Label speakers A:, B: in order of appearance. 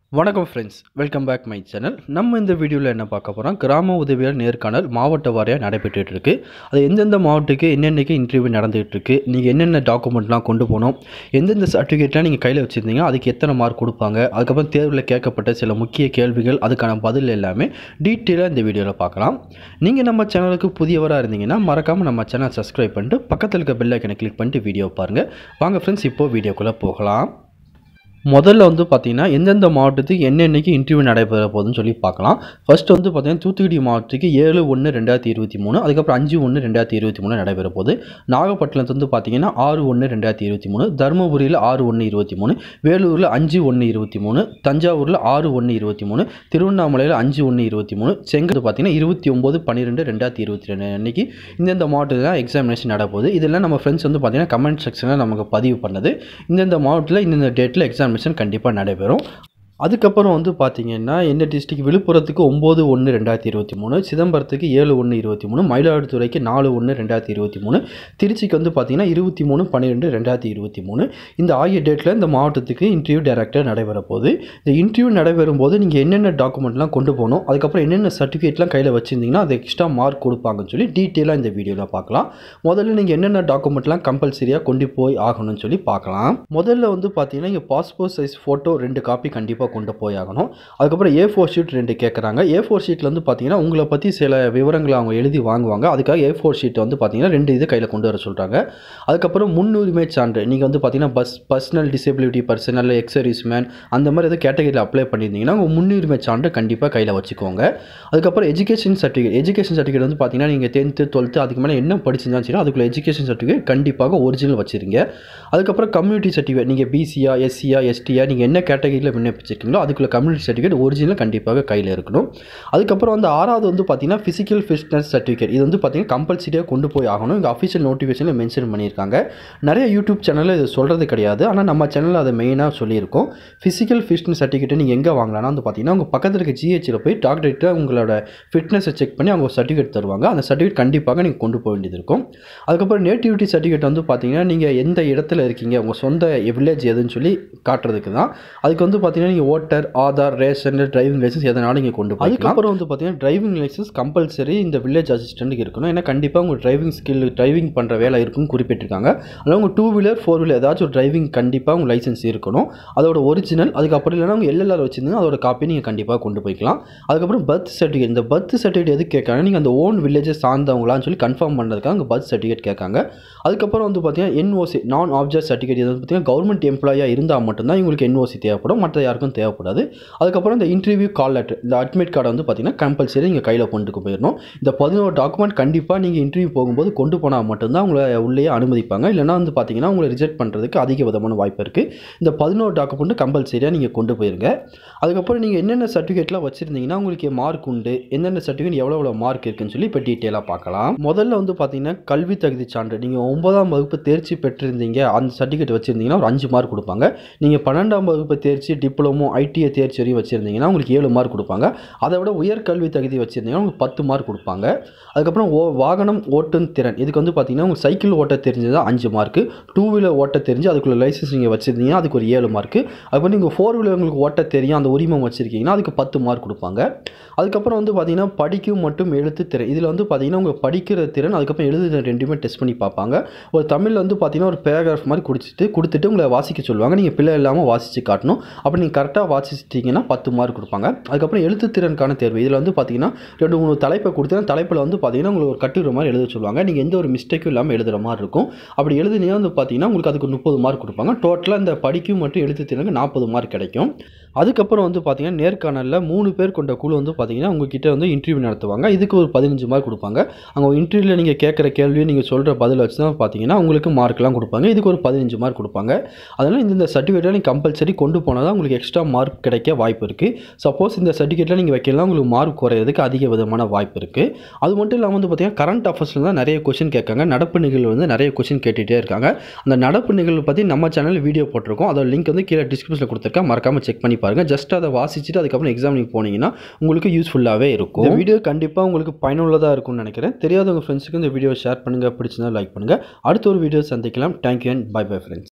A: வணக்கம் friends welcome back my channel நம்ம இந்த வீடியோவில் என்ன பார்க்க போகிறோம் கிராம உதவியாளர் நேர்காணல் மாவட்ட வாரியாக நடைபெற்றுட்டு இருக்கு அது எந்தெந்த மாவட்டத்துக்கு என்னென்னக்கு இன்டர்வியூ நடந்துகிட்டு இருக்கு நீங்கள் என்னென்ன டாக்குமெண்ட்லாம் கொண்டு போகணும் எந்தெந்த சர்டிஃபிகேட்லாம் நீங்கள் கையில் வச்சுருந்தீங்க அதுக்கு எத்தனை மார்க் கொடுப்பாங்க அதுக்கப்புறம் தேர்வில் கேட்கப்பட்ட சில முக்கிய கேள்விகள் அதுக்கான பதில் எல்லாமே டீட்டெயிலாக இந்த வீடியோவில் பார்க்கலாம் நீங்கள் நம்ம சேனலுக்கு புதியவராக இருந்தீங்கன்னா மறக்காமல் நம்ம சேனல் சப்ஸ்கிரைப் பண்ணிட்டு பக்கத்தில் இருக்க பெல் ஐக்கனை கிளிக் பண்ணிட்டு வீடியோ பாருங்கள் வாங்க ஃப்ரெண்ட்ஸ் இப்போது வீடியோக்குள்ளே போகலாம் முதல்ல வந்து பார்த்தீங்கன்னா எந்தெந்த மாவட்டத்துக்கு என்னென்னைக்கு இன்டர்வியூ நடைபெற போகுதுன்னு சொல்லி பார்க்கலாம் ஃபர்ஸ்ட் வந்து பார்த்தீங்கன்னா தூத்துக்குடி மாவட்டத்துக்கு ஏழு ஒன்று ரெண்டாயிரத்தி இருபத்தி மூணு அதுக்கப்புறம் அஞ்சு ஒன்று ரெண்டாயிரத்தி இருபத்தி மூணு நடைபெற போகுது நாகப்பட்டினத்து வந்து பார்த்தீங்கன்னா ஆறு ஒன்று ரெண்டாயிரத்தி இருபத்தி மூணு தருமபுரியில் ஆறு ஒன்று இருபத்தி மூணு வேலூரில் அஞ்சு ஒன்று இருபத்தி மூணு தஞ்சாவூரில் ஆறு ஒன்று இருபத்தி மூணு திருவண்ணாமலையில் அஞ்சு ஒன்று இருபத்தி மூணு செங்கல் பார்த்தீங்கன்னா இருபத்தி ஒம்பது பன்னிரெண்டு ரெண்டாயிரத்தி இருபத்தி ரெண்டு அன்னைக்கு இந்தந்த மாவட்டத்தில் எக்ஸாமினேஷன் நடப்போகுது இதெல்லாம் நம்ம ஃப்ரெண்ட்ஸ் வந்து பார்த்தீங்கன்னா கமெண்ட் செக்ஷனில் நமக்கு பதிவு பண்ணது இந்தந்த மாவட்டத்தில் இந்தந்த டேட்டில் எக்ஸாமினேஷன் கண்டிப்பாக நடைபெறும் அதுக்கப்புறம் வந்து பார்த்தீங்கன்னா என்ன டிஸ்ட்ரிக்ட் விழுப்புரத்துக்கு ஒம்பது ஒன்று ரெண்டாயிரத்தி இருபத்தி மூணு சிதம்பரத்துக்கு ஏழு ஒன்று இருபத்தி மூணு மயிலாடுதுறைக்கு நாலு ஒன்று ரெண்டாயிரத்தி இருபத்தி மூணு திருச்சிக்கு வந்து பார்த்தீங்கன்னா இருபத்தி மூணு பன்னிரெண்டு ரெண்டாயிரத்தி இருபத்தி மூணு இந்த ஆகிய டேட்டில் இந்த மாவட்டத்துக்கு இன்டர்வியூ டேரக்டர் நடைபெற போகுது இந்த இன்டர்வியூ நடைபெறும் போது நீங்கள் என்னென்ன டாக்குமெண்ட்லாம் கொண்டு போகணும் அதுக்கப்புறம் என்னென்ன சர்டிஃபிகேட்லாம் கையில் வச்சுருந்தீங்கன்னா அது எக்ஸ்ட்ரா மார்க் கொடுப்பாங்கன்னு சொல்லி டீட்டெயிலாக இந்த வீடியோவில் பார்க்கலாம் முதல்ல நீங்கள் என்னென்ன டாக்குமெண்ட்லாம் கம்பல்சரியாக கொண்டு போய் ஆகணும்னு சொல்லி பார்க்கலாம் முதல்ல வந்து பார்த்தீங்கன்னா இங்கே பாஸ்போர்ட் சைஸ் ஃபோட்டோ ரெண்டு காப்பி கண்டிப்பாக கொண்டு போய் ஆகணும் அதுக்கப்புறம் ஏ ஃபோர் ஷீட் ரெண்டு கேட்குறாங்க ஏ ஃபோர் ஷீட்டில் வந்து பார்த்தீங்கன்னா உங்களை பற்றி சில விவரங்களை அவங்க எழுதி வாங்குவாங்க அதுக்காக ஏ ஃபோர் ஷீட் வந்து பார்த்தீங்கன்னா ரெண்டு இது கையில் கொண்டு வர சொல்கிறாங்க அதுக்கப்புறம் முன்னுரிமை சான்று நீங்கள் வந்து பார்த்தீங்கன்னா பஸ் பர்சனல் டிசபிலிட்டி பர்சன் அல்ல எக்ஸர்வீஸ் மேன் அந்த மாதிரி எதாவது கேட்டகரியில் அப்ளை பண்ணியிருந்தீங்கன்னா உங்கள் முன்னுரிமை சான்று கண்டிப்பாக கையில் வச்சுக்கோங்க அதுக்கப்புறம் எஜுகேஷன் சர்டிஃபிகேட் எஜுகேஷன் சர்டிஃபிகேட் வந்து பார்த்தீங்கன்னா நீங்கள் டென்த்து டுவெல்த்து அதுக்கு மேலே என்ன படிச்சிருந்தாலும் சரி அதுக்குள்ள எஜுகேஷன் சர்டிஃபிகேட் கண்டிப்பாக ஒரிஜினல் வச்சுருங்க அதுக்கப்புறம் கம்யூனிட்டி சர்டிஃபிகேட் நீங்கள் பிசியா எஸ்சியா எஸ்டியா நீங்கள் என்ன கேட்டகரியில் விண்ணப்பிச்சிருக்கீங்களோ அதுக்குள்ள கம்யூனிட்டி சர்டிஃபிகேட் ஒரிஜினல் கண்டிப்பாக கையில் இருக்கணும் அதுக்கப்புறம் வந்து ஆறாவது வந்து பார்த்தீங்கன்னா ஃபிசிக்கல் ஃபிட்னஸ் சர்டிஃபிகேட் இது வந்து பார்த்தீங்கன்னா கம்பல்சரியாக கொண்டு போய் ஆகணும் இங்கே அஃபிஷியல் நோட்டிஃபிகேஷனில் மென்ஷன் பண்ணியிருக்காங்க நிறைய யூடியூப் சேனலில் இது சொல்கிறது கிடையாது ஆனால் நம்ம சேனலில் அதை மெயினாக சொல்லியிருக்கோம் ஃபிசிக்கல் ஃபிட்னஸ் சர்டிஃபிகேட்டை நீங்கள் எங்கே வாங்கலாம்னா வந்து பார்த்தீங்கன்னா உங்கள் பக்கத்தில் இருக்க ஜிஹெச்சில் போய் டாக்டர்கிட்ட உங்களோட ஃபிட்னஸை செக் பண்ணி அவங்க சர்டிஃபிகேட் தருவாங்க அந்த சர்டிஃபிகேட் கண்டிப்பாக நீங்கள் கொண்டு போக வேண்டியது இருக்கும் அதுக்கப்புறம் நேட்டிவிட்டி சர்டிஃபிகேட் வந்து பார்த்தீங்கன்னா நீங்கள் எந்த இடத்துல இருக்கீங்க உங்கள் சொந்த வில்லேஜ் எதுன்னு சொல்லி காட்டுறதுக்கு தான் அதுக்கு வந்து பார்த்தீங்கன்னா நீங்கள் voter Aadhaar ration driving licence எதனாலும் நீங்கள் கொண்டு போய் அதுக்கப்புறம் வந்து பார்த்தீங்கன்னா டிரைவிங் லைசன்ஸ் கம்பல்சரி இந்த வில்லேஜ் அசிஸ்டண்ட்டுக்கு இருக்கணும் ஏன்னா கண்டிப்பாக உங்கள் டிரைவிங் ஸ்கில் டிரைவிங் பண்ணுற வேலை இருக்குன்னு குறிப்பிட்டிருக்காங்க அதில் உங்கள் டூ வீலர் ஃபோர் வீலர் ஏதாச்சும் ஒரு டிரைவிங் கண்டிப்பாக உங்கள் லைசன்ஸ் இருக்கணும் அதோட ஒரிஜினல் அதுக்கப்புறம் இல்லைனா உங்கள் எல்எல்ஆர் வச்சிருந்தீங்க அதோட காப்பி நீங்கள் கண்டிப்பாக கொண்டு போய்க்கலாம் அதுக்கப்புறம் பர்த் சர்டிஃபிகேட் இந்த பர்த் சர்டிஃபிகேட் எதுக்கு கேட்காங்க நீங்கள் அந்த ஓன் வில்லேஜை சார்ந்தவங்களான்னு சொல்லி கன்ஃபார்ம் பண்ணுறதுக்காக அங்கே பர்த் சர்டிஃபிகேட் கேட்காங்க அதுக்கப்புறம் வந்து பார்த்தீங்கன்னா என்ஓசி நான் ஆப்ஜெக்ட் சர்டிஃபிகேட் இது வந்து பார்த்தீங்கன்னா கவர்மெண்ட் எம்ப்ளாயாக இருந்தால் மட்டும்தான் உங்களுக்கு என்ஓசி தேவைப்படும் மற்ற யாருக்கும் தேவைப்படாது அதுக்கப்புறம் இந்த இன்டர்வியூ கால் லெட்டர் இந்த அட்மிட் கார்டை வந்து பார்த்தீங்கன்னா கம்பல்சரி நீங்கள் கையில் கொண்டு போயிடணும் இந்த பதினோரு டாக்குமெண்ட் கண்டிப்பாக நீங்கள் இன்டர்வியூ போகும்போது கொண்டு போனால் மட்டும்தான் உங்களை உள்ளே அனுமதிப்பாங்க இல்லைனா வந்து பார்த்தீங்கன்னா உங்களை ரிஜெக்ட் பண்ணுறதுக்கு அதிக விதமான வாய்ப்பு இருக்குது இந்த பதினோரு டாக்குமெண்ட் கம்பல்சரியாக நீங்கள் கொண்டு போயிருங்க அதுக்கப்புறம் நீங்கள் என்னென்ன சர்டிஃபிகேட்லாம் வச்சுருந்தீங்கன்னா உங்களுக்கு மார்க் உண்டு எந்தெந்த சர்டிஃபிகேட் எவ்வளோ எவ்வளோ மார்க் இருக்குன்னு சொல்லி இப்போ டீட்டெயிலாக பார்க்கலாம் முதல்ல வந்து பார்த்தீங்கன்னா கல்வி தகுதி சான்று நீங்கள் ஒன்பதாம் வகுப்பு தேர்ச்சி பெற்றிருந்தீங்க அந்த சர்டிஃபிகேட் வச்சுருந்தீங்கன்னா ஒரு அஞ்சு மார்க் கொடுப்பாங்க நீங்கள் பன்னெண்டாம் வகுப்பு தேர்ச்சி டிப்ளமோ ஐடிஐ தேர்ச்சி வரையும் வச்சுருந்தீங்கன்னா உங்களுக்கு ஏழு மார்க் கொடுப்பாங்க அதை விட உயர்கல்வி தகுதி வச்சுருந்தீங்கன்னா உங்களுக்கு பத்து மார்க் கொடுப்பாங்க அதுக்கப்புறம் ஓ வாகனம் ஓட்டும் திறன் இதுக்கு வந்து பார்த்தீங்கன்னா உங்களுக்கு சைக்கிள் ஓட்ட தெரிஞ்சதா அஞ்சு மார்க்கு டூ வீலர் ஓட்ட தெரிஞ்சு அதுக்குள்ள லைசன்ஸ் நீங்கள் வச்சுருந்தீங்கன்னா அதுக்கு ஒரு ஏழு மார்க்கு அதுக்கப்புறம் நீங்கள் ஃபோர் வீலர் உங்களுக்கு ஓட்ட தெரியும் அந்த உரிமம் வச்சுருக்கீங்கன்னா அதுக்கு பத்து மார்க் கொடுப்பாங்க அதுக்கப்புறம் வந்து பார்த்தீங்கன்னா படிக்கும் மட்டும் எழுத்து திறன் இதில் வந்து பார்த்தீங்கன்னா உங்கள் படிக்கிற திறன் அதுக்கப்புறம் எழுதுகிற ரெண்டுமே டெஸ்ட் பண்ணி பார்ப்பாங்க ஒரு தமிழில் வந்து பார்த்தீங்கன்னா ஒரு பேராகிராஃப் மாதிரி குடிச்சிட்டு கொடுத்துட்டு உங்களை வாசிக்க சொல்லுவாங்க நீங்கள் பிள்ளை இல்லாமல் வாசித்து காட்டணும் அப்படி நீங்கள் கரெக்டாக வாசிச்சிட்டிங்கன்னா பத்து மார்க் கொடுப்பாங்க அதுக்கப்புறம் எழுத்து திறனுக்கான தேர்வு இதில் வந்து பார்த்தீங்கன்னா ரெண்டு மூணு தலைப்பை கொடுத்து தலைப்பில் வந்து பார்த்தீங்கன்னா உங்களுக்கு ஒரு கட்டுரை மாதிரி எழுத சொல்லுவாங்க நீங்கள் எந்த ஒரு மிஸ்டேக்கும் இல்லாமல் எழுதுகிற மாதிரி இருக்கும் அப்படி எழுதுனீங்கன்னா வந்து பார்த்தீங்கன்னா உங்களுக்கு அதுக்கு முப்பது மார்க் கொடுப்பாங்க டோட்டலாக இந்த படிக்கும் மற்றும் எழுத்து திறனுக்கு நாற்பது மார்க் கிடைக்கும் அதுக்கப்புறம் வந்து பார்த்தீங்கன்னா நேர்காணலில் மூணு பேர் கொண்ட குழு வந்து பார்த்தீங்கன்னா உங்ககிட்ட வந்து இன்டர்வியூ நடத்துவாங்க இதுக்கு ஒரு பதினஞ்சு மார்க் கொடுப்பாங்க அங்கே இன்டர்வியூவில் நீங்கள் கேட்குற கேள்வியை நீங்கள் சொல்கிற பதில் வச்சு தான் பார்த்தீங்கன்னா உங்களுக்கு மார்க்லாம் கொடுப்பாங்க இதுக்கு ஒரு பதினஞ்சு மார்க் கொடுப்பாங்க அதனால் இந்த சர்டிஃபிகேட்டை நீங்கள் கம்பல்சரி கொண்டு போனால் தான் உங்களுக்கு எக்ஸ்ட்ரா மார்க் கிடைக்க வாய்ப்பு இருக்குது சப்போஸ் இந்த சர்டிஃபிகேட்டில் நீங்கள் வைக்கலாம் உங்களுக்கு மார்க் குறையிறதுக்கு அதிக விதமான வாய்ப்பு இருக்குது அது மட்டும் இல்லாமல் வந்து பார்த்தீங்கன்னா கரண்ட் அஃபேர்ஸில் தான் நிறைய கொஷின் கேட்காங்க நடப்பு நிகழ்வு வந்து நிறைய கொஷின் கேட்டுகிட்டே இருக்காங்க அந்த நடப்பு நிகழ்வு பற்றி நம்ம சேனலில் வீடியோ போட்டிருக்கோம் அதோட லிங்க் வந்து கீழே டிஸ்கிரிப்ஷனில் கொடுத்துருக்கேன் மறக்காமல் செக் பண்ணி பாருங்கள் ஜஸ்ட் அதை வாசிச்சுட்டு அதுக்கப்புறம் எக்ஸாம் நீங்கள் போனீங்கன்னா உங்களுக்கு யூஸ்ஃபுல்லாகவே இருக்கும் இந்த வீடியோ கண்டிப்பாக உங்களுக்கு பயனுள்ளதாக இருக்கும்னு நினைக்கிறேன் தெரியாதவங்க ஃப்ரெண்ட்ஸுக்கு இந்த வீடியோ ஷேர் பண்ணுங்கள் பிடிச்சிருந்தா லைக் பண்ணுங்கள் அடுத்த ஒரு வீடியோ சந்திக்கலாம் thank you and bye bye friends